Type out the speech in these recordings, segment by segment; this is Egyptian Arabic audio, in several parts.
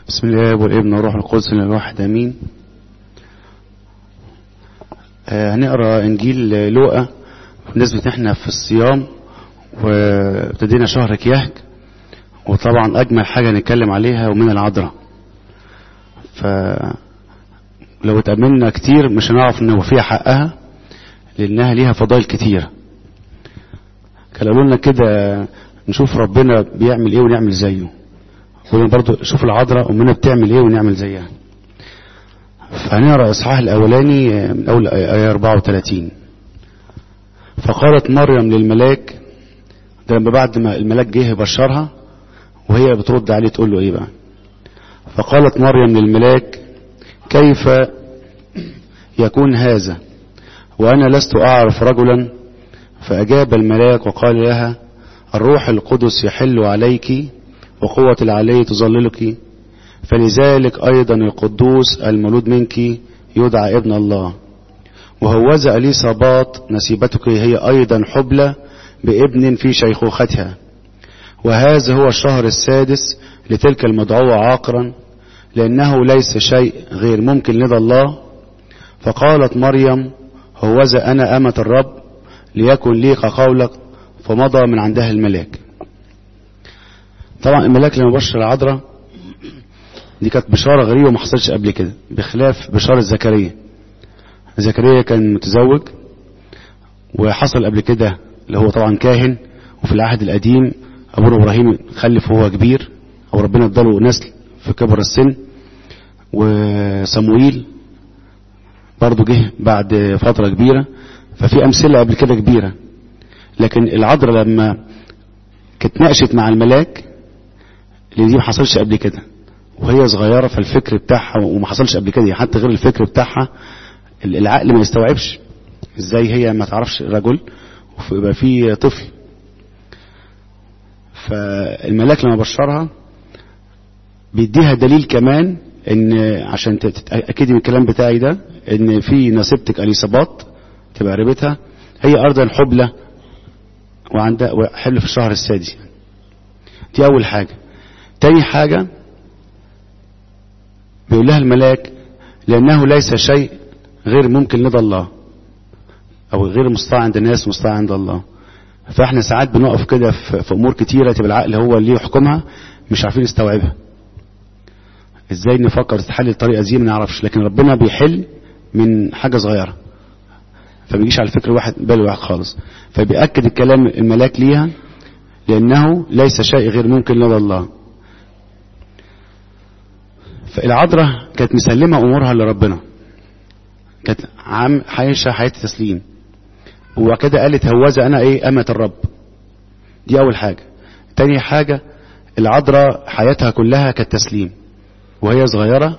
بسم الله والابن والروح القدس الواحد امين آه هنقرا انجيل لوقا بمناسبه احنا في الصيام وابتدينا شهر كيهج وطبعا اجمل حاجه نتكلم عليها ومن العذراء ف لو اتأملنا كتير مش هنعرف ان فيها حقها لانها ليها فضائل كتير كان قالوا لنا كده نشوف ربنا بيعمل ايه ونعمل زيه قلنا برضو شوف العذراء امنا بتعمل ايه ونعمل زيها فهنقرا الاصحاح الاولاني من اول ايه 34 فقالت مريم للملاك ده لما بعد ما الملاك جه يبشرها وهي بترد عليه تقول له ايه بقى فقالت مريم للملاك كيف يكون هذا وانا لست اعرف رجلا فاجاب الملاك وقال لها الروح القدس يحل عليك وقوة العلي تظللك فلذلك أيضا القدوس المولود منك يدعى ابن الله وهوذا أليصابات نسيبتك هي أيضا حبلى بابن في شيخوختها وهذا هو الشهر السادس لتلك المدعوة عاقرا لأنه ليس شيء غير ممكن لدى الله فقالت مريم هوذا أنا أمة الرب ليكن لي كقولك فمضى من عندها الملاك طبعا الملاك لما بشر العذراء دي كانت بشارة غريبة ما حصلتش قبل كده بخلاف بشارة زكريا زكريا كان متزوج وحصل قبل كده اللي هو طبعا كاهن وفي العهد القديم أبوه إبراهيم خلف وهو كبير أو ربنا اداله نسل في كبر السن وصموئيل برضه جه بعد فترة كبيرة ففي أمثلة قبل كده كبيرة لكن العذراء لما كانت ناقشت مع الملاك اللي دي ما حصلش قبل كده وهي صغيرة فالفكر بتاعها وما حصلش قبل كده حتى غير الفكر بتاعها العقل ما يستوعبش ازاي هي ما تعرفش رجل ويبقى في طفل فالملاك لما بشرها بيديها دليل كمان ان عشان تتاكدي من الكلام بتاعي ده ان في نصيبتك اليصابات تبقى قريبتها هي ارضا حبلى وعندها حبل في الشهر السادس دي اول حاجه تاني حاجه بيقول لها الملاك لانه ليس شيء غير ممكن لدى الله او غير مستطاع عند الناس مستطاع عند الله فاحنا ساعات بنقف كده في امور كتيره تبقى العقل هو اللي يحكمها مش عارفين نستوعبها ازاي نفكر تتحل الطريقه دي ما نعرفش لكن ربنا بيحل من حاجه صغيره فبيجيش على فكر واحد بال واحد خالص فبيأكد الكلام الملاك ليها لأنه ليس شيء غير ممكن لدى الله فالعذراء كانت مسلمة أمورها لربنا كانت عام عايشة حياة تسليم وكده قالت هوذا أنا إيه أمة الرب دي أول حاجة تاني حاجة العذراء حياتها كلها كانت تسليم وهي صغيرة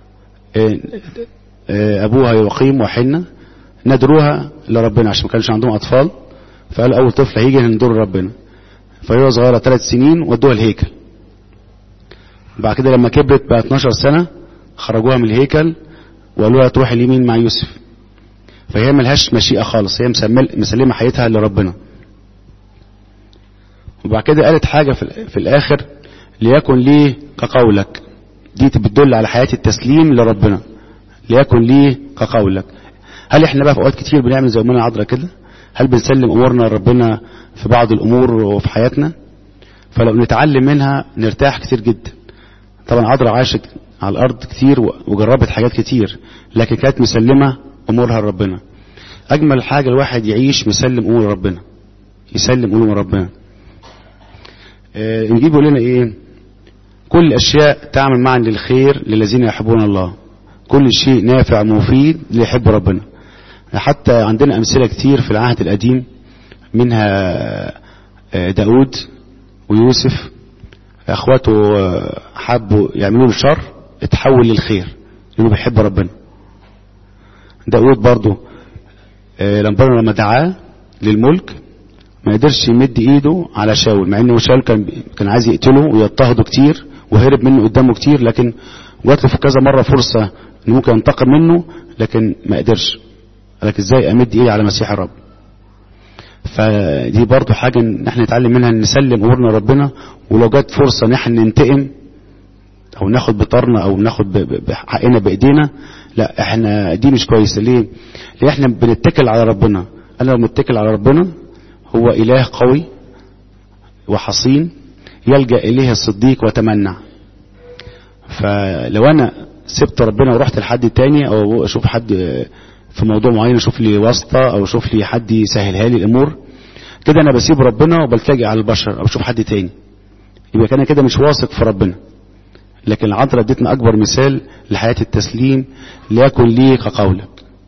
أبوها يقيم وحنة ندروها لربنا عشان ما كانش عندهم أطفال فقال أول طفل هيجي ندور ربنا فهي صغيرة ثلاث سنين ودوها الهيكل بعد كده لما كبرت بقى 12 سنة خرجوها من الهيكل وقالوا لها تروح اليمين مع يوسف فهي ملهاش مشيئة خالص هي مسلمة حياتها لربنا وبعد كده قالت حاجة في الآخر ليكن لي كقولك دي بتدل على حياة التسليم لربنا ليكن لي كقولك هل احنا بقى في اوقات كتير بنعمل زي امنا عذرا كده هل بنسلم امورنا لربنا في بعض الامور وفي حياتنا فلو نتعلم منها نرتاح كتير جدا طبعا عذرا عاشت على الارض كتير وجربت حاجات كتير لكن كانت مسلمه امورها لربنا اجمل حاجه الواحد يعيش مسلم امور ربنا يسلم امور ربنا آه نجيب لنا ايه كل الاشياء تعمل معا للخير للذين يحبون الله كل شيء نافع مفيد ليحب ربنا حتى عندنا أمثلة كتير في العهد القديم منها داود ويوسف أخواته حبوا يعملوا له شر اتحول للخير لأنه بيحب ربنا داود برضو ربنا لما دعاه للملك ما قدرش يمد ايده على شاول مع انه شاول كان كان عايز يقتله ويضطهده كتير وهرب منه قدامه كتير لكن جات له في كذا مره فرصه انه ممكن ينتقم منه لكن ما قدرش قالك ازاي امد ايدي على مسيح الرب فدي برضو حاجة ان احنا نتعلم منها ان نسلم امورنا لربنا ولو جت فرصة ان احنا ننتقم او ناخد بطارنا او ناخد بحقنا بايدينا لا احنا دي مش كويسه ليه ليه احنا بنتكل على ربنا انا لو متكل على ربنا هو اله قوي وحصين يلجا اليه الصديق وتمنع فلو انا سبت ربنا ورحت لحد تاني او اشوف حد في موضوع معين اشوف لي واسطه او اشوف لي حد يسهلها لي الامور كده انا بسيب ربنا وبلتجئ على البشر او اشوف حد تاني يبقى كان كده مش واثق في ربنا لكن العذراء ادتنا اكبر مثال لحياه التسليم ليكن لي كقولك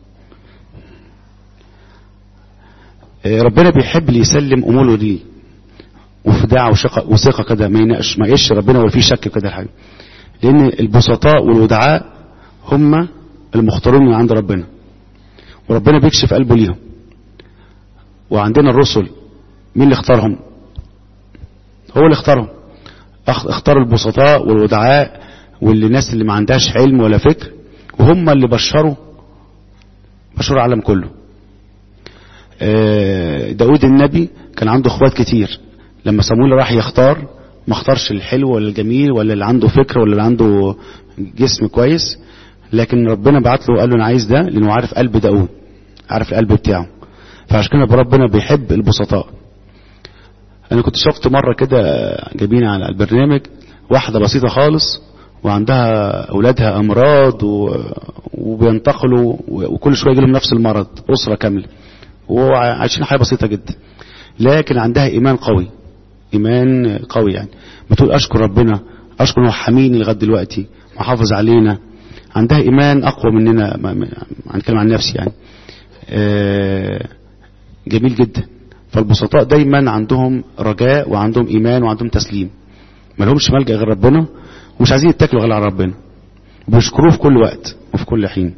ربنا بيحب اللي يسلم اموره ليه وفداع وثقه كده ما يناقش ما يقش ربنا ولا في شك كده الحاجه لان البسطاء والودعاء هم المختارون من عند ربنا وربنا بيكشف قلبه ليهم وعندنا الرسل مين اللي اختارهم هو اللي اختارهم اختار البسطاء والودعاء واللي الناس اللي ما عندهاش علم ولا فكر وهم اللي بشروا بشروا العالم كله داود النبي كان عنده اخوات كتير لما صمويل راح يختار ما اختارش الحلو ولا الجميل ولا اللي عنده فكر ولا اللي عنده جسم كويس لكن ربنا بعت له قال له انا عايز ده لانه عارف قلب داود عارف القلب بتاعه فعشان كده ربنا بيحب البسطاء انا كنت شفت مره كده جايبين على البرنامج واحده بسيطه خالص وعندها اولادها امراض و... وبينتقلوا وكل شويه يجي لهم نفس المرض اسره كامله وعايشين حياه بسيطه جدا لكن عندها ايمان قوي ايمان قوي يعني بتقول اشكر ربنا اشكر انه حميني لغايه دلوقتي محافظ علينا عندها ايمان اقوى مننا هنتكلم عن نفسي يعني آه جميل جدا فالبسطاء دايما عندهم رجاء وعندهم ايمان وعندهم تسليم ما لهمش ملجا غير ربنا ومش عايزين يتكلوا غير على ربنا بيشكروه في كل وقت وفي كل حين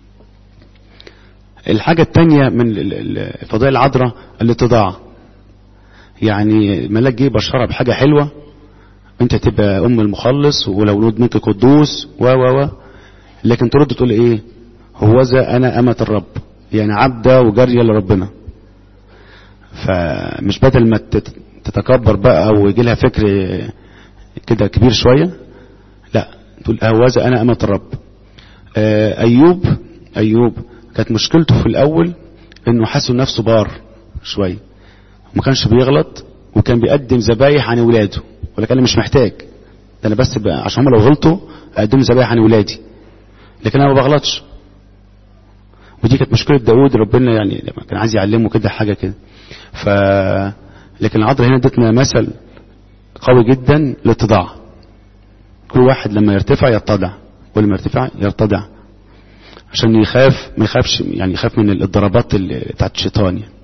الحاجة التانية من الفضائل العذراء الاتضاع يعني الملاك جه بشرها بحاجة حلوة انت تبقى ام المخلص ولو ولد منك قدوس و و و لكن ترد تقول ايه هوذا انا امة الرب يعني عبدة وجارية لربنا فمش بدل ما تتكبر بقى او يجي لها فكر كده كبير شوية لا تقول هوذا انا امة الرب ايوب ايوب كانت مشكلته في الاول انه حاسس نفسه بار شويه وما كانش بيغلط وكان بيقدم ذبايح عن ولاده ولكن انا مش محتاج ده انا بس بقى عشان هم لو غلطوا اقدم ذبايح عن ولادي لكن انا ما بغلطش ودي كانت مشكله داود ربنا يعني كان عايز يعلمه كده حاجه كده ف لكن العذراء هنا ادتنا مثل قوي جدا للاتضاع كل واحد لما يرتفع يتضع ولما يرتفع يرتضع عشان يخاف ما يخافش يعني يخاف من الضربات بتاعت الشيطان يعني.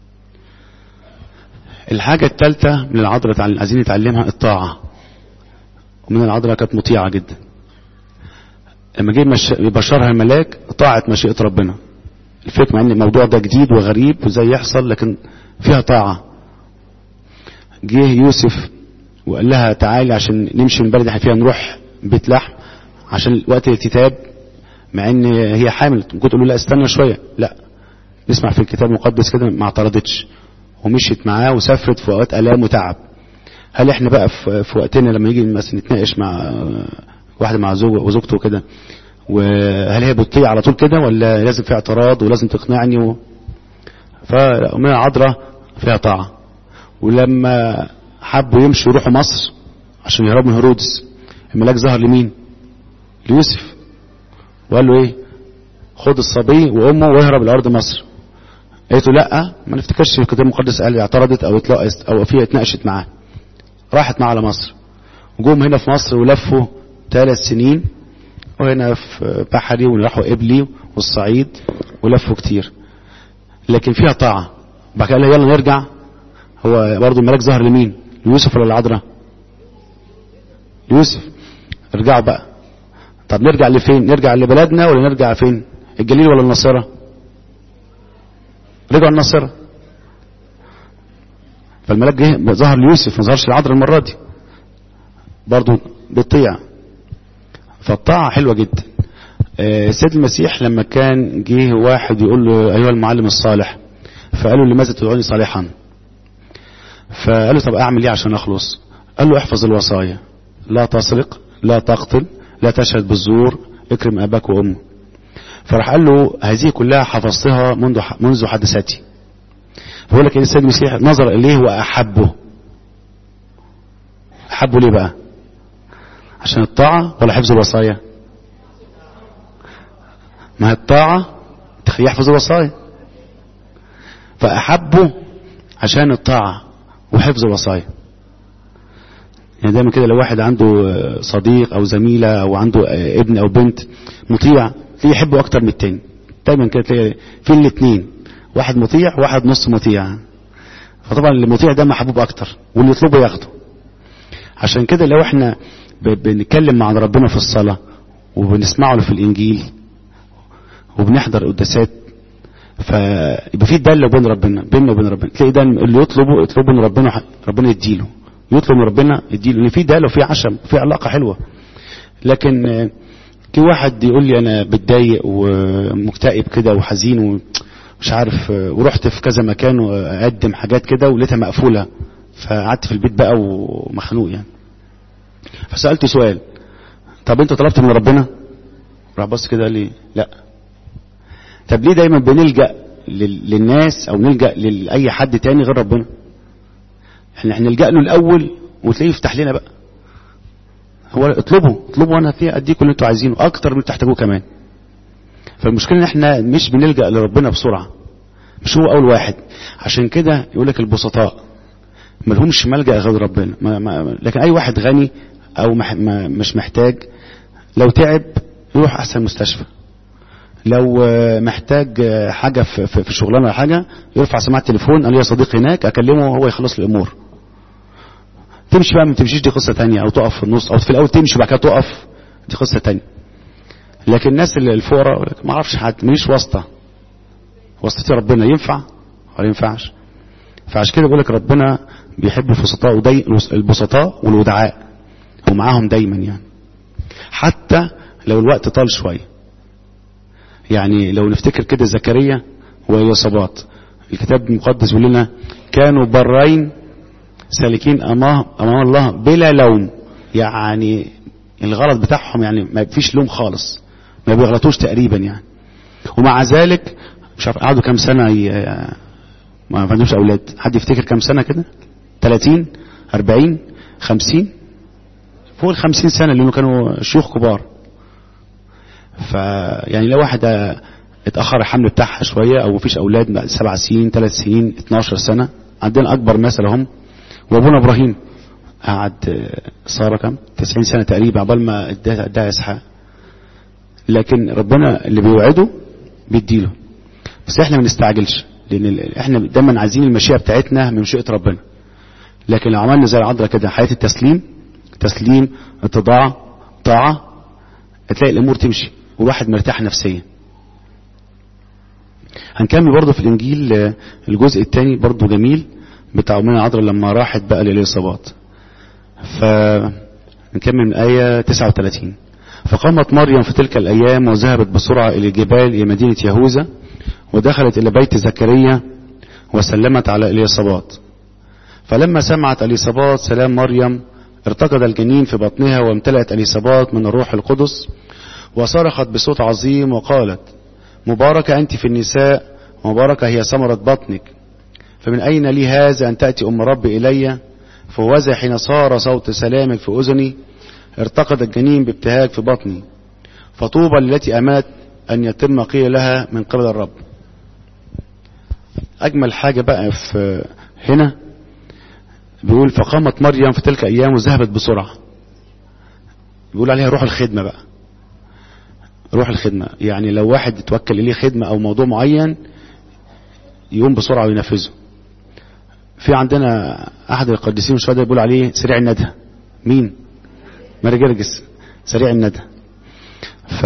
الحاجة الثالثة من العذراء عايزين نتعلمها الطاعة ومن العذراء كانت مطيعة جدا لما جه مش... يبشرها الملاك طاعت مشيئة ربنا الفكرة مع ان الموضوع ده جديد وغريب وزي يحصل لكن فيها طاعة جه يوسف وقال لها تعالي عشان نمشي من البلد احنا فيها نروح بيت لحم عشان وقت الكتاب مع ان هي حامل كنت تقول له لا استنى شويه لا نسمع في الكتاب المقدس كده ما اعترضتش ومشيت معاه وسافرت في اوقات الام وتعب هل احنا بقى في, في وقتنا لما يجي مثلا نتناقش مع واحده مع زوجه وزوجته كده وهل هي بتطيع على طول كده ولا لازم في اعتراض ولازم تقنعني و... فأمنا عذراء فيها طاعة ولما حبوا يمشوا يروحوا مصر عشان يهربوا من هيرودس الملاك ظهر لمين ليوسف وقال له ايه خد الصبي وامه واهرب لارض مصر قالت له لا ما نفتكرش الكتاب المقدس قال اعترضت او اتلقت او فيها اتناقشت معاه راحت معاه على مصر وجوم هنا في مصر ولفوا ثلاث سنين وهنا في بحري وراحوا قبلي والصعيد ولفوا كتير لكن فيها طاعة بعد كده يلا نرجع هو برضه الملاك ظهر لمين ليوسف ولا العذراء يوسف ارجعوا بقى طب نرجع لفين نرجع لبلدنا ولا نرجع فين الجليل ولا الناصرة رجعوا الناصرة فالملاك جه ظهر ليوسف ما ظهرش العذراء المرة دي برضه بيطيع فالطاعة حلوة جدا سيد المسيح لما كان جه واحد يقول له أيها المعلم الصالح فقال له لماذا تدعوني صالحا فقال له طب أعمل إيه عشان أخلص قال له احفظ الوصايا لا تسرق لا تقتل لا تشهد بالزور اكرم اباك وامك فراح قال له هذه كلها حفظتها منذ منذ حدثتي بيقول لك السيد المسيح نظر اليه واحبه احبه ليه بقى عشان الطاعه ولا حفظ الوصايا ما هي الطاعه يحفظ الوصايا فاحبه عشان الطاعه وحفظ الوصايا يعني دايما كده لو واحد عنده صديق او زميلة او عنده ابن او بنت مطيع تلاقيه يحبه اكتر من التاني دايما كده تلاقي في الاثنين واحد مطيع واحد نص مطيع فطبعا المطيع ده محبوب اكتر واللي يطلبه ياخده عشان كده لو احنا بنتكلم مع ربنا في الصلاة وبنسمعه له في الانجيل وبنحضر قداسات فيبقى في داله بين ربنا بيننا وبين ربنا تلاقي ده اللي يطلبه يطلبه من ربنا ربنا يديله يطلب من ربنا يديله ان في داله وفي عشم في علاقه حلوه لكن في واحد يقول لي انا بتضايق ومكتئب كده وحزين ومش عارف ورحت في كذا مكان واقدم حاجات كده ولقيتها مقفوله فقعدت في البيت بقى ومخنوق يعني فسالته سؤال طب انت طلبت من ربنا راح بص كده قال لي لا طب ليه دايما بنلجا للناس او نلجا لاي حد تاني غير ربنا احنا هنلجا له الاول وتلاقيه يفتح لنا بقى هو اطلبوا اطلبوا وانا فيها اديكم اللي انتوا عايزينه اكتر من تحتاجوه كمان فالمشكله ان احنا مش بنلجا لربنا بسرعه مش هو اول واحد عشان كده يقول لك البسطاء ما لهمش ملجا غير ربنا ما ما لكن اي واحد غني او مح ما مش محتاج لو تعب يروح احسن مستشفى لو محتاج حاجة في, في, في شغلانة ولا حاجة يرفع سماعة التليفون قال لي يا صديق هناك اكلمه وهو يخلص لي الامور تمشي بقى ما تمشيش دي قصة تانية او تقف في النص او في الاول تمشي وبعد كده تقف دي قصة تانية لكن الناس اللي الفقراء ما اعرفش حد ماليش واسطة واسطتي ربنا ينفع ولا ينفعش فعشان كده بقول لك ربنا بيحب البسطاء ودي البسطاء والودعاء ومعاهم دايما يعني حتى لو الوقت طال شويه يعني لو نفتكر كده زكريا ويصابات الكتاب المقدس بيقول لنا كانوا برين سالكين امام امام الله بلا لوم يعني الغلط بتاعهم يعني ما فيش لوم خالص ما بيغلطوش تقريبا يعني ومع ذلك مش عارف قعدوا كام سنه ي... ما عندهمش اولاد حد يفتكر كام سنه كده 30 40 50 فوق ال 50 سنه لانه كانوا شيوخ كبار فيعني لو واحد اتأخر الحمل بتاعها شوية او مفيش اولاد سبع سنين ثلاث سنين 12 سنة عندنا اكبر مثل هم وابونا ابراهيم قعد سارة كم 90 سنة تقريبا عقبال ما اداها اسحاق لكن ربنا اللي بيوعده بيديله بس احنا ما نستعجلش لان احنا دايما عايزين المشيئة بتاعتنا من مشيئة ربنا لكن لو عملنا زي العذراء كده حياة التسليم تسليم اتضاع طاعة هتلاقي الامور تمشي والواحد مرتاح نفسيا هنكمل برضه في الانجيل الجزء الثاني برضه جميل بتاع امنا العذراء لما راحت بقى للإصابات فنكمل من آية 39 فقامت مريم في تلك الأيام وذهبت بسرعة إلى الجبال إلى مدينة يهوذا ودخلت إلى بيت زكريا وسلمت على اليصابات فلما سمعت اليصابات سلام مريم ارتقد الجنين في بطنها وامتلأت اليصابات من الروح القدس وصرخت بصوت عظيم وقالت مباركة أنت في النساء ومباركة هي ثمرة بطنك فمن أين لي هذا أن تأتي أم ربي إلي فوذا حين صار صوت سلامك في أذني ارتقد الجنين بابتهاج في بطني فطوبى التي أمات أن يتم قيل لها من قبل الرب أجمل حاجة بقى في هنا بيقول فقامت مريم في تلك أيام وذهبت بسرعة بيقول عليها روح الخدمة بقى روح الخدمة يعني لو واحد يتوكل إليه خدمة أو موضوع معين يقوم بسرعة وينفذه في عندنا أحد القديسين مش بيقول عليه سريع الندى مين ماري جرجس سريع الندى ف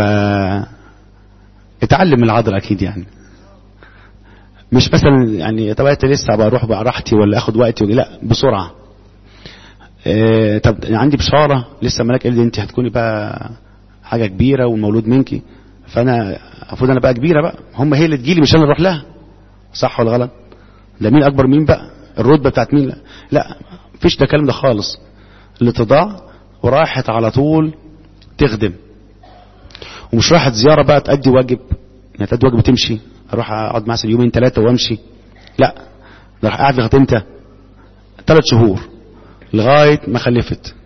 اتعلم من العذراء أكيد يعني مش مثلا يعني طب انت لسه بقى اروح بقى راحتي ولا اخد وقتي ولا لا بسرعه إيه طب عندي بشاره لسه ملاك قال لي انت هتكوني بقى حاجه كبيره والمولود منكي فانا المفروض انا بقى كبيره بقى هم هي اللي تجيلي مش انا اروح لها صح ولا غلط ده مين اكبر مين بقى الرتبه بتاعت مين لا لا مفيش ده الكلام ده خالص الاتضاع وراحت على طول تخدم ومش راحت زيارة بقى تأدي واجب يعني تأدي واجب وتمشي اروح اقعد مثلا يومين ثلاثة وامشي لا ده راح قاعد لغاية امتى ثلاث شهور لغاية ما خلفت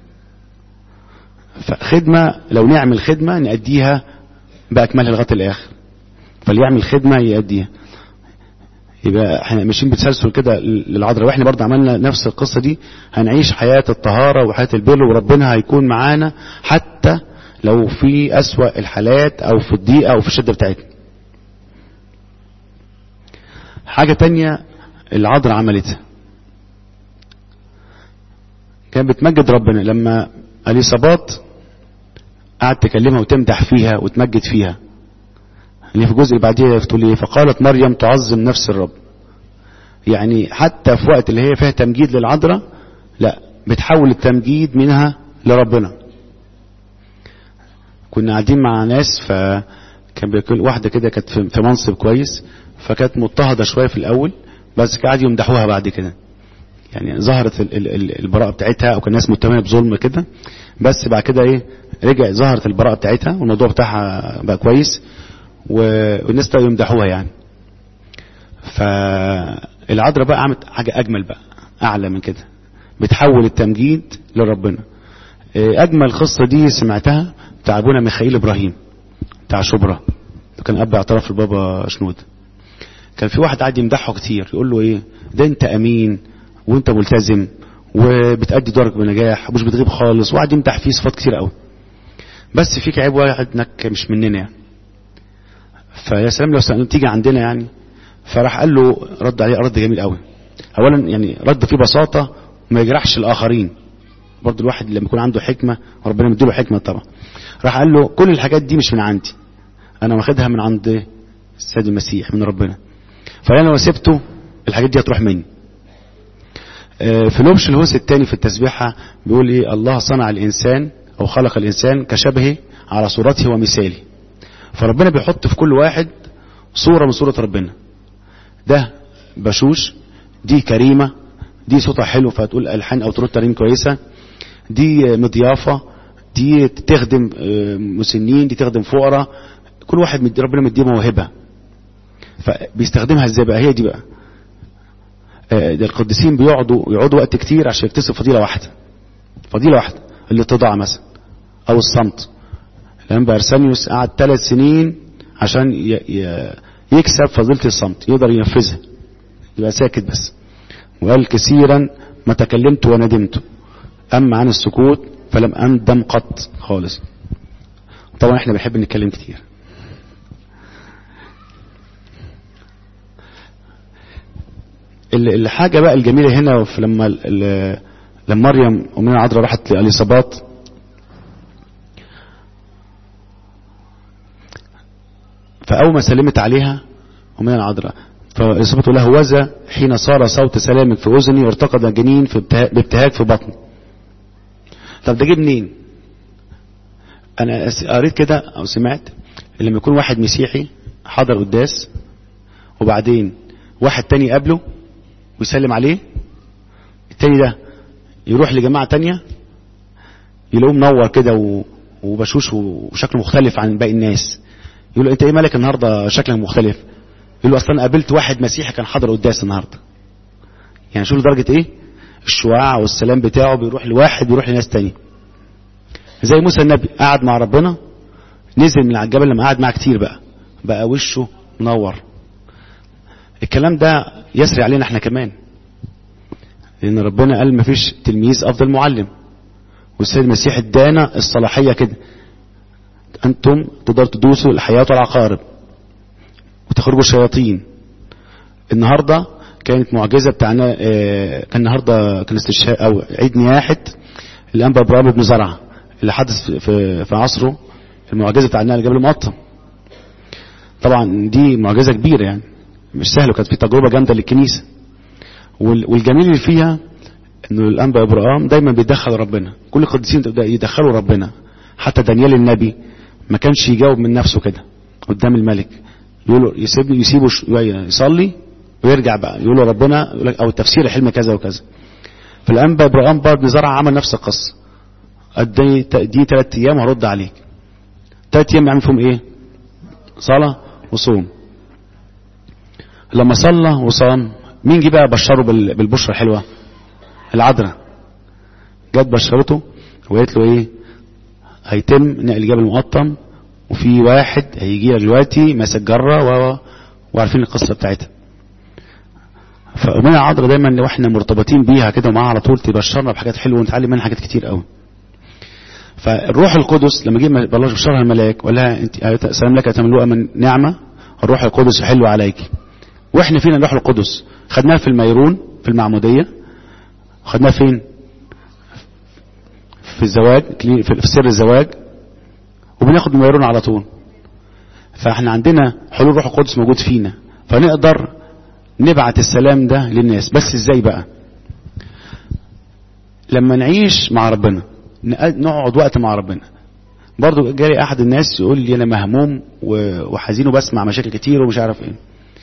فخدمة لو نعمل خدمة نأديها بأكملها لغاية الآخر فاللي يعمل خدمة يأديها يبقى احنا ماشيين بتسلسل كده للعذراء واحنا برضه عملنا نفس القصة دي هنعيش حياة الطهارة وحياة البر وربنا هيكون معانا حتى لو في أسوأ الحالات أو في الضيقة أو في الشدة بتاعتنا حاجة تانية العذراء عملتها كانت بتمجد ربنا لما اليصابات قعدت تكلمها وتمدح فيها وتمجد فيها اللي في الجزء اللي بعديها تقول ايه فقالت مريم تعظم نفس الرب يعني حتى في وقت اللي هي فيها تمجيد للعذراء لا بتحول التمجيد منها لربنا كنا قاعدين مع ناس فكان بيكون واحدة كده كانت في منصب كويس فكانت مضطهدة شوية في الأول بس قعدوا يمدحوها بعد كده يعني ظهرت البراءة بتاعتها او كان الناس متهمة بظلم كده بس بعد كده ايه رجع ظهرت البراءة بتاعتها والموضوع بتاعها بقى كويس والناس بقوا يمدحوها يعني فالعذراء بقى عملت حاجة اجمل بقى اعلى من كده بتحول التمجيد لربنا اجمل قصة دي سمعتها بتاع ابونا ميخائيل ابراهيم بتاع شبرا كان اب اعتراف البابا شنود كان في واحد قاعد يمدحه كتير يقول له ايه ده انت امين وانت ملتزم وبتأدي دورك بنجاح ومش بتغيب خالص وقعد يمدح فيه صفات كتير قوي بس فيك عيب واحد انك مش مننا يعني فيا سلام لو تيجي عندنا يعني فراح قال له رد عليه رد جميل قوي اولا يعني رد فيه بساطة ما يجرحش الاخرين برضه الواحد لما يكون عنده حكمة وربنا مديله حكمة طبعا راح قال له كل الحاجات دي مش من عندي انا واخدها من عند السيد المسيح من ربنا فانا لو سبته الحاجات دي هتروح مني في لبش الهوس الثاني في التسبيحة بيقول ايه الله صنع الانسان او خلق الانسان كشبهه على صورته ومثاله فربنا بيحط في كل واحد صورة من صورة ربنا ده بشوش دي كريمة دي صوتها حلو فتقول الحان او ترد ترين كويسة دي مضيافة دي تخدم مسنين دي تخدم فقراء كل واحد مدي ربنا مديه موهبة فبيستخدمها ازاي بقى هي دي بقى ده القديسين بيقعدوا يقعدوا وقت كتير عشان يكتسب فضيلة واحدة فضيلة واحدة الاتضاع مثلا او الصمت الانبا ارسانيوس قعد ثلاث سنين عشان يكسب فضيلة الصمت يقدر ينفذها يبقى ساكت بس وقال كثيرا ما تكلمت وندمت اما عن السكوت فلم اندم قط خالص طبعا احنا بنحب نتكلم كتير الحاجة بقى الجميلة هنا لما لما مريم أمنا العذراء راحت لأليصابات فأول ما سلمت عليها أمنا العذراء فإليصابات تقول لها هوذا حين صار صوت سلامك في أذني وارتقد جنين في بابتهاج في بطني طب ده جه منين؟ أنا قريت كده أو سمعت لما يكون واحد مسيحي حضر قداس وبعدين واحد تاني يقابله ويسلم عليه التاني ده يروح لجماعة تانية يلاقوه منور كده وبشوش وشكله مختلف عن باقي الناس يقول له انت ايه مالك النهاردة شكلك مختلف يقول له اصلا قابلت واحد مسيحي كان حاضر قداس النهاردة يعني شوف لدرجة ايه الشعاع والسلام بتاعه بيروح لواحد بيروح لناس تاني زي موسى النبي قعد مع ربنا نزل من على الجبل لما قعد معاه كتير بقى بقى وشه منور الكلام ده يسري علينا احنا كمان لان ربنا قال مفيش تلميذ افضل معلم والسيد المسيح ادانا الصلاحيه كده انتم تقدروا تدوسوا الحياه والعقارب وتخرجوا الشياطين النهارده كانت معجزه بتاعنا اه كان النهارده كان استشهاد او عيد نياحه الانبا ابراهيم بن زرعه اللي حدث في, في عصره المعجزه بتاعنا اللي جبل المقطم طبعا دي معجزه كبيره يعني مش سهل وكانت في تجربة جامدة للكنيسة والجميل اللي فيها انه الانبا ابراهام دايما بيدخل ربنا كل القديسين يدخلوا ربنا حتى دانيال النبي ما كانش يجاوب من نفسه كده قدام الملك يقول له يسيبني يسيبه يصلي ويرجع بقى يقول له ربنا يقول لك او تفسير الحلم كذا وكذا فالانبا ابراهام برضه زرع عمل نفس القصه ادي دي ثلاث ايام وهرد عليك ثلاث ايام يعمل فيهم ايه صلاه وصوم لما صلى وصام مين جه بقى بشره بال- بالبشرة الحلوة العذراء جت بشرته وقالت له ايه هيتم نقل جبل المقطم وفي واحد هيجي لك دلوقتي ماسك جره و و- وعارفين القصه بتاعتها فأمنا العذراء دايما واحنا مرتبطين بيها كده ومعاها على طول تبشرنا بحاجات حلوه ونتعلم منها حاجات كتير قوي فالروح القدس لما جه بلش بشرها الملاك وقال لها انت سلام لك اتملؤها من نعمه الروح القدس يحل عليك واحنا فينا الروح القدس خدناها في الميرون في المعموديه خدناها فين في الزواج في في سر الزواج وبناخد الميرون على طول فاحنا عندنا حلول روح القدس موجود فينا فنقدر نبعت السلام ده للناس بس ازاي بقى لما نعيش مع ربنا نق- نقعد وقت مع ربنا برضو جالي احد الناس يقول لي انا مهموم و- وحزين وبسمع مشاكل كتير ومش عارف ايه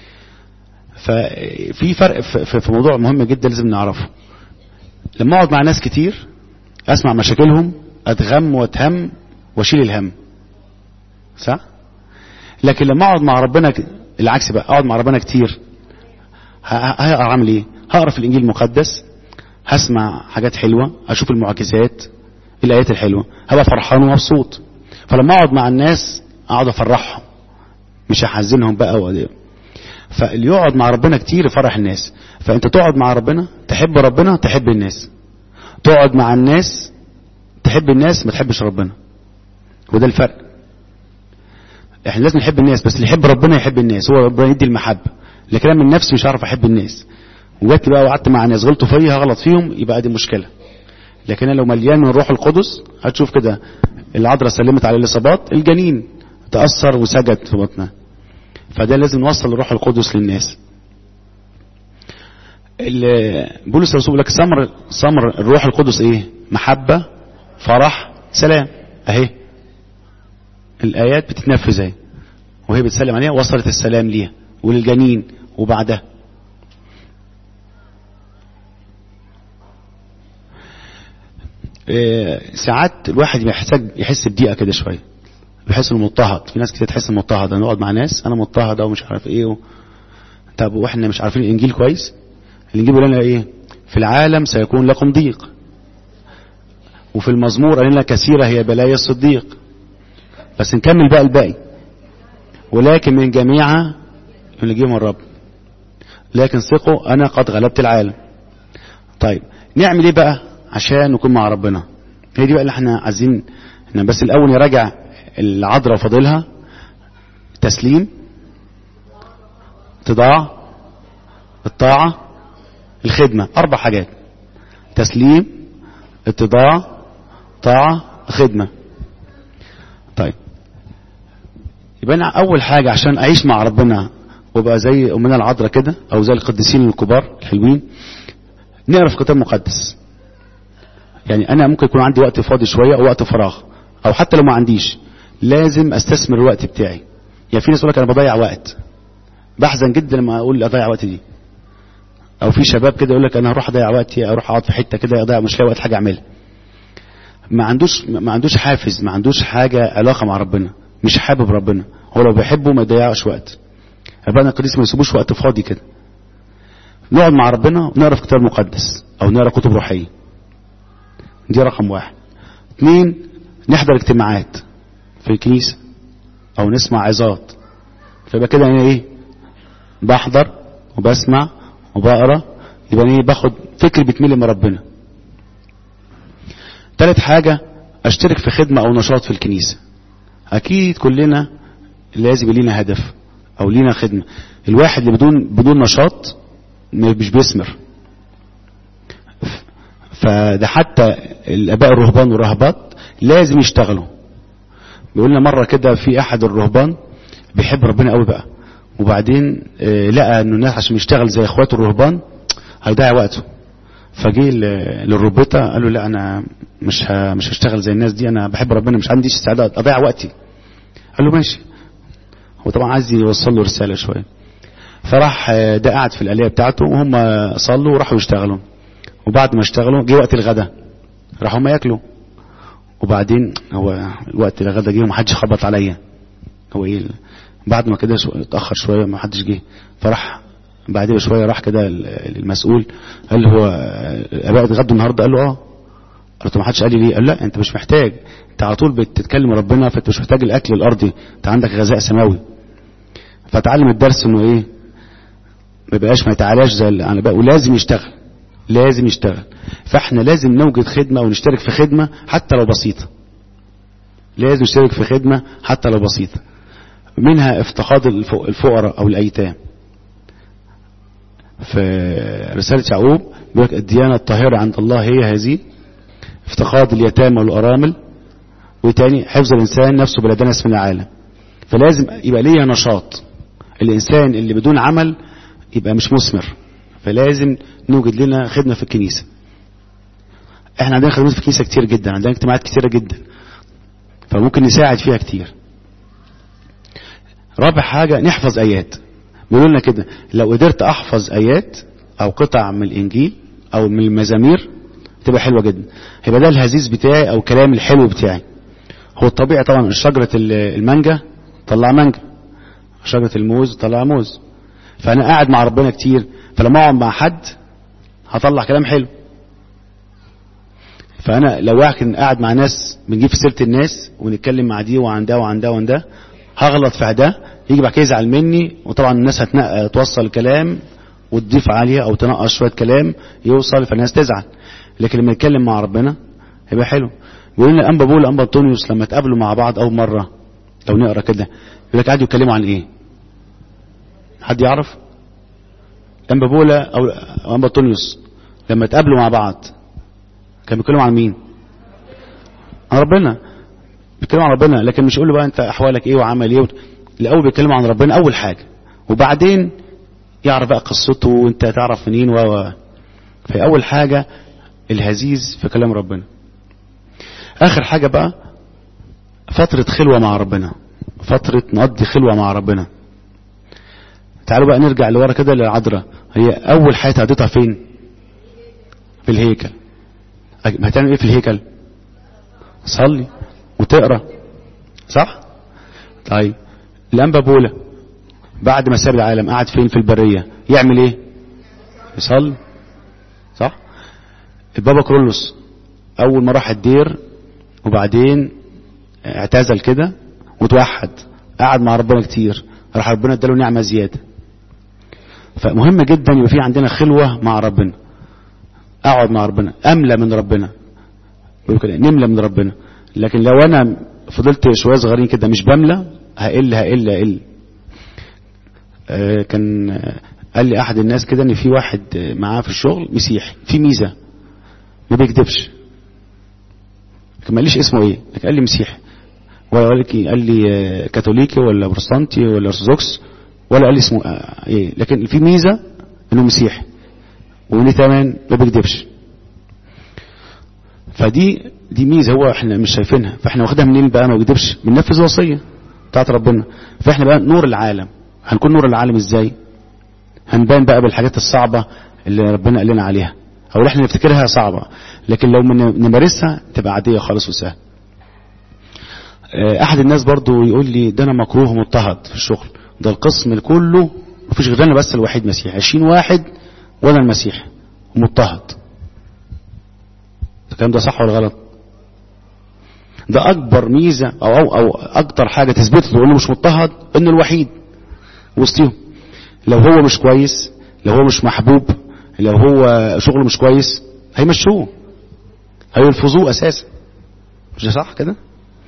ففي فرق في- في في موضوع مهم جدا لازم نعرفه لما اقعد مع ناس كتير اسمع مشاكلهم اتغم واتهم واشيل الهم صح لكن لما اقعد مع ربنا ك- العكس بقى اقعد مع ربنا كتير ه- ه- هقرا اعمل ايه هقرا في الانجيل المقدس هسمع حاجات حلوه اشوف المعجزات الايات الحلوه هبقى فرحان ومبسوط فلما اقعد مع الناس اقعد افرحهم مش احزنهم بقى و... فاللي يقعد مع ربنا كتير يفرح الناس فانت تقعد مع ربنا تحب ربنا تحب الناس تقعد مع الناس تحب الناس ما تحبش ربنا وده الفرق احنا لازم نحب الناس بس اللي يحب ربنا يحب الناس هو ربنا يدي المحبه لكن انا من نفسي مش عارف احب الناس وجات بقى وقعدت مع ناس غلطوا فيا هغلط فيهم يبقى دي مشكله لكن انا لو مليان من الروح القدس هتشوف كده العذراء سلمت على الاصابات الجنين تاثر وسجد في بطنها فده لازم نوصل الروح القدس للناس ال- بولس الرسول يقول لك ثمر ثمر الروح القدس ايه محبه فرح سلام اهي الايات بتتنفذ اهي وهي بتسلم عليها وصلت السلام ليها وللجنين وبعدها إيه، ساعات الواحد محتاج يحس بضيقه كده شويه بيحس انه مضطهد في ناس كتير تحس انه مضطهد انا اقعد مع ناس انا مضطهده ومش عارف ايه و... طب واحنا مش عارفين الانجيل كويس الانجيل بيقول لنا ايه في العالم سيكون لكم ضيق وفي المزمور قال لنا كثيره هي بلايا الصديق بس نكمل بقى الباقي ولكن من جميعها اللي جه من الرب لكن ثقوا انا قد غلبت العالم طيب نعمل ايه بقى عشان نكون مع ربنا هي دي بقى اللي احنا عايزين احنا بس الاول نراجع العذراء وفضلها تسليم اتضاع الطاعة الخدمة أربع حاجات تسليم اتضاع طاعة خدمة طيب يبقى أنا أول حاجة عشان أعيش مع ربنا وابقى زي أمنا العذراء كده أو زي القديسين الكبار الحلوين نقرا في كتاب مقدس يعني أنا ممكن يكون عندي وقت فاضي شوية أو وقت فراغ أو حتى لو ما عنديش لازم أستثمر الوقت بتاعي يعني في ناس يقول لك أنا بضيع وقت بحزن جدا لما أقول أضيع وقتي دي او في شباب كده يقول لك انا هروح اضيع وقتي اروح اقعد في حته كده اضيع مش لاقي وقت حاجه اعملها ما عندوش ما عندوش حافز ما عندوش حاجه علاقه مع ربنا مش حابب ربنا هو لو بيحبه ما يضيعش وقت ربنا القديس ما يسيبوش وقت فاضي كده نقعد مع ربنا ونقرا في كتاب مقدس او نقرا كتب روحيه دي رقم واحد اثنين نحضر اجتماعات في الكنيسه او نسمع عظات فيبقى كده انا ايه بحضر وبسمع وبقرا يبقى ايه باخد فكر بتميل من ربنا تالت حاجة اشترك في خدمة او نشاط في الكنيسة اكيد كلنا لازم لينا هدف او لينا خدمة الواحد اللي بدون بدون نشاط مش بيثمر فده حتى الاباء الرهبان والرهبات لازم يشتغلوا بيقول لنا مرة كده في احد الرهبان بيحب ربنا قوي بقى وبعدين آه، لقى انه الناس عشان يشتغل زي اخواته الرهبان هيضيع وقته فجه ل- للربيطة قال له لا انا مش ه... مش هشتغل زي الناس دي انا بحب ربنا مش عندي استعداد اضيع وقتي قال له ماشي هو طبعا عايز يوصل له رسالة شوية فراح آه، ده قعد في الآلية بتاعته وهم صلوا وراحوا يشتغلوا وبعد ما اشتغلوا جه وقت الغداء راحوا هم ياكلوا وبعدين هو الوقت الغدا جه ومحدش خبط عليا هو ايه بعد ما كده اتاخر شويه ما حدش جه فراح بعدين بشويه راح كده المسؤول قال له هو اباء اتغدوا النهارده قال له اه قال له ما حدش قال لي ليه قال لا انت مش محتاج انت على طول بتتكلم ربنا فانت مش محتاج الاكل الارضي انت عندك غذاء سماوي فتعلم الدرس انه ايه ما يبقاش ما يتعالاش زي الانباء ولازم يشتغل لازم يشتغل فاحنا لازم نوجد خدمه ونشترك في خدمه حتى لو بسيطه لازم نشترك في خدمه حتى لو بسيطه منها افتقاد الفقراء او الايتام في رسالة يعقوب بيقول الديانة الطاهرة عند الله هي هذه افتقاد اليتامى والأرامل وتاني حفظ الإنسان نفسه بلا دنس من العالم فلازم يبقى ليا نشاط الإنسان اللي بدون عمل يبقى مش مثمر فلازم نوجد لنا خدمة في الكنيسة احنا عندنا خدمات في الكنيسة كتير جدا عندنا اجتماعات كتيرة جدا فممكن نساعد فيها كتير رابع حاجة نحفظ آيات بيقولوا لنا كده لو قدرت أحفظ آيات أو قطع من الإنجيل أو من المزامير تبقى حلوة جدا هيبقى ده الهزيز بتاعي أو كلام الحلو بتاعي هو الطبيعي طبعا شجرة المانجا طلع مانجا شجرة الموز طلع موز فأنا قاعد مع ربنا كتير فلما أقعد مع حد هطلع كلام حلو فأنا لو واحد قاعد مع ناس بنجيب في سيرة الناس ونتكلم مع دي وعن ده وعن ده وعن ده هغلط في ده يجي بعد كده يزعل مني وطبعا الناس هتوصل كلام وتضيف عليها او تنقص شويه كلام يوصل فالناس تزعل لكن لما نتكلم مع ربنا هيبقى حلو بيقول لنا انبا بول انبا انطونيوس لما اتقابلوا مع بعض اول مره لو نقرا كده يقول لك قعدوا يتكلموا عن ايه حد يعرف انبا بولا او انبا انطونيوس لما اتقابلوا مع بعض كانوا بيتكلموا عن مين عن ربنا بيتكلموا عن ربنا لكن مش يقول له بقى انت احوالك ايه وعمل ايه الاول بيتكلموا عن ربنا اول حاجه وبعدين يعرف بقى قصته وانت تعرف منين و في اول حاجه الهزيز في كلام ربنا اخر حاجه بقى فتره خلوه مع ربنا فتره نقضي خلوه مع ربنا تعالوا بقى نرجع لورا كده للعذراء هي اول حاجه قضيتها فين في الهيكل هتعمل ايه في الهيكل صلي وتقرا صح طيب الانبا بولا بعد ما ساب العالم قعد فين في البريه يعمل ايه يصلي صح البابا كرولوس اول ما راح الدير وبعدين اعتزل كده وتوحد قعد مع ربنا كتير راح ربنا اداله نعمه زياده فمهم جدا يبقى في عندنا خلوه مع ربنا اقعد مع ربنا املى من ربنا نملى من ربنا لكن لو انا فضلت شويه صغيرين كده مش بملى هقل هقل هقل آه كان آه قال لي احد الناس كده ان في واحد معاه في الشغل مسيحي في ميزه ما بيكذبش لكن ما قاليش اسمه ايه لكن قال لي مسيحي ولا قال لي قال لي آه كاثوليكي ولا بروتستانتي ولا ارثوذكس ولا قال لي اسمه ايه لكن في ميزه انه مسيحي وليه كمان ما بيكذبش فدي دي ميزه هو احنا مش شايفينها فاحنا واخدها منين بقى ما بيكذبش بننفذ وصيه بتاعت ربنا فاحنا بقى نور العالم هنكون نور العالم ازاي هنبان بقى بالحاجات الصعبه اللي ربنا قال لنا عليها او اللي احنا نفتكرها صعبه لكن لو نمارسها تبقى عاديه خالص وسهله احد الناس برضو يقول لي ده انا مكروه ومضطهد في الشغل ده القسم كله مفيش غير انا بس الوحيد مسيحي 20 واحد وانا المسيحي ومضطهد الكلام ده صح ولا غلط ده اكبر ميزه او او, أو اكتر حاجه تثبت له انه مش مضطهد انه الوحيد وسطهم لو هو مش كويس لو هو مش محبوب لو هو شغله مش كويس هيمشوه هيلفظوه اساسا مش صح كده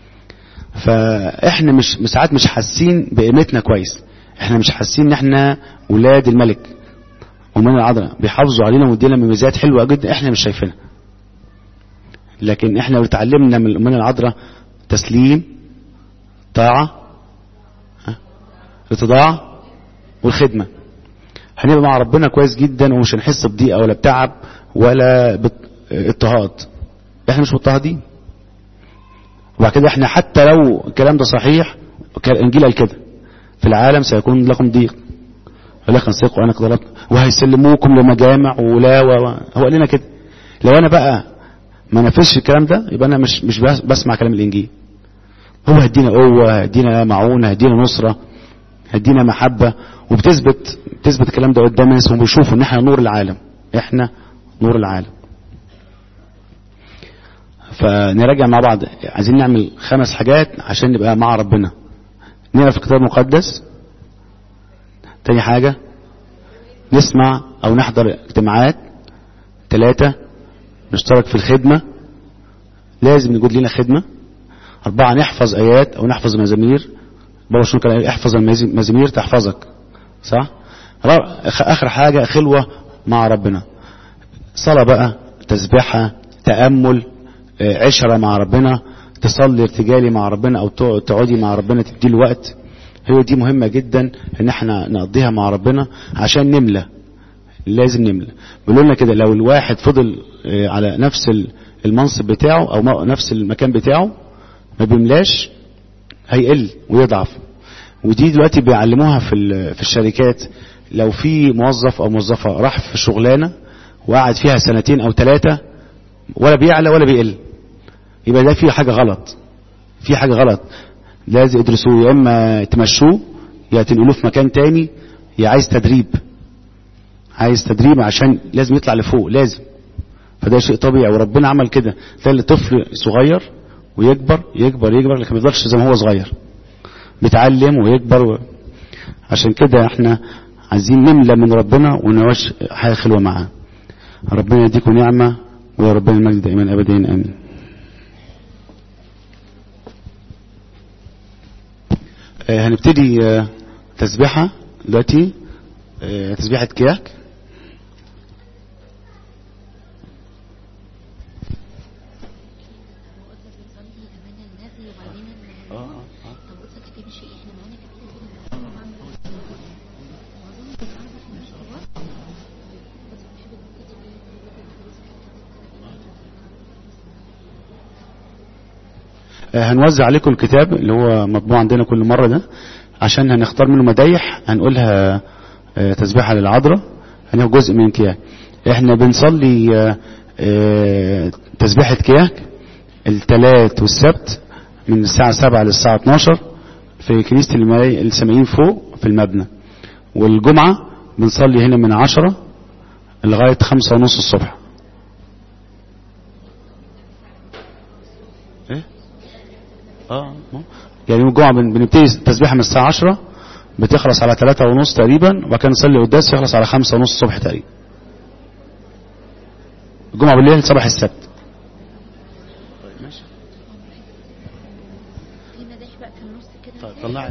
فاحنا مش ساعات مش حاسين بقيمتنا كويس احنا مش حاسين ان احنا ولاد الملك ومن العذراء بيحافظوا علينا ومدينا مميزات حلوه جدا احنا مش شايفينها لكن احنا لو اتعلمنا من من العذراء تسليم طاعه اتضاع والخدمه هنبقى مع ربنا كويس جدا ومش هنحس بضيقه ولا بتعب ولا اضطهاد احنا مش مضطهدين وبعد كده احنا حتى لو الكلام ده صحيح الانجيل قال كده في العالم سيكون لكم ضيق ولكن ثقوا انا قدرت وهيسلموكم لمجامع ولا و... هو قال لنا كده لو انا بقى ما نفذش الكلام ده يبقى انا مش مش بس- بسمع كلام الانجيل هو هدينا قوه هدينا معونه هدينا نصره هدينا محبه وبتثبت بتثبت الكلام ده قدام الناس وهم بيشوفوا ان احنا نور العالم احنا نور العالم فنراجع مع بعض عايزين نعمل خمس حاجات عشان نبقى مع ربنا نقرا في الكتاب المقدس تاني حاجة نسمع أو نحضر اجتماعات ثلاثة نشترك في الخدمة لازم يكون لنا خدمة أربعة نحفظ آيات أو نحفظ مزامير بابا شنو كان قال احفظ المزامير تحفظك صح رابع- آخر حاجة خلوة مع ربنا صلاة بقى تسبيحة تأمل آه، عشرة مع ربنا تصلي ارتجالي مع ربنا او تقعد- تقعدي مع ربنا تدي الوقت هي دي مهمة جدا ان احنا نقضيها مع ربنا عشان نملى لازم نملى بيقولوا لنا كده لو الواحد فضل آه، على نفس ال- المنصب بتاعه او م- نفس المكان بتاعه ما بيملاش هيقل ويضعف ودي دلوقتي بيعلموها في ال- في الشركات لو في موظف او موظفه راح في شغلانه وقعد فيها سنتين او ثلاثه ولا بيعلى ولا بيقل يبقى ده في حاجه غلط في حاجه غلط لازم يدرسوه يا اما تمشوه يا تنقلوه في مكان تاني يا عايز تدريب عايز تدريب عشان لازم يطلع لفوق لازم فده شيء طبيعي وربنا عمل كده تلاقي الطفل صغير ويكبر يكبر يكبر لكن ما يفضلش زي ما هو صغير بيتعلم ويكبر و... عشان كده احنا عايزين نملى من ربنا ونعيش حياه خلوه معاه ربنا يديكم نعمه ويا ربنا المجد دائما ابدا امين آه، هنبتدي آه، تسبيحه دلوقتي آه، تسبيحه كياك آه، هنوزع عليكم الكتاب اللي هو مطبوع عندنا كل مرة ده عشان هنختار منه مدايح هنقولها آه، تسبيحة للعذراء هناخد جزء من كياك احنا بنصلي آه، آه، تسبيحة كياك الثلاث والسبت من الساعة 7 للساعة 12 في كنيسة الملاي- السامعين فوق في المبنى والجمعة بنصلي هنا من 10 لغاية خمسة ونص الصبح ايه اه ما- يعني يوم الجمعة بن- بنبتدي التسبيحة من الساعة 10 بتخلص على 3 ونص تقريبا وبعد كده نصلي قداس يخلص على 5 ونص الصبح تقريبا الجمعة بالليل صباح السبت في مداح بقى في النص كده طيب طلعي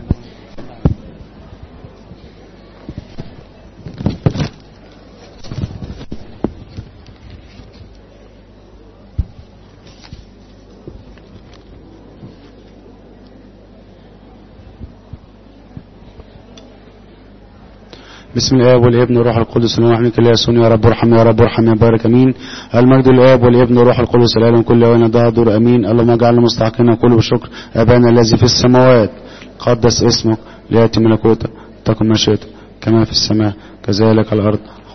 بسم الاب والابن والروح القدس اللهم احمدك الله يسون يا رب ارحم يا رب ارحم يا بارك امين المجد للاب والابن والروح القدس الالم كل وين دور امين اللهم اجعلنا مستحقين كل بشكر ابانا الذي في السماوات قدس اسمك لياتي ملكوتك تكن مشيئتك كما في السماء كذلك على الارض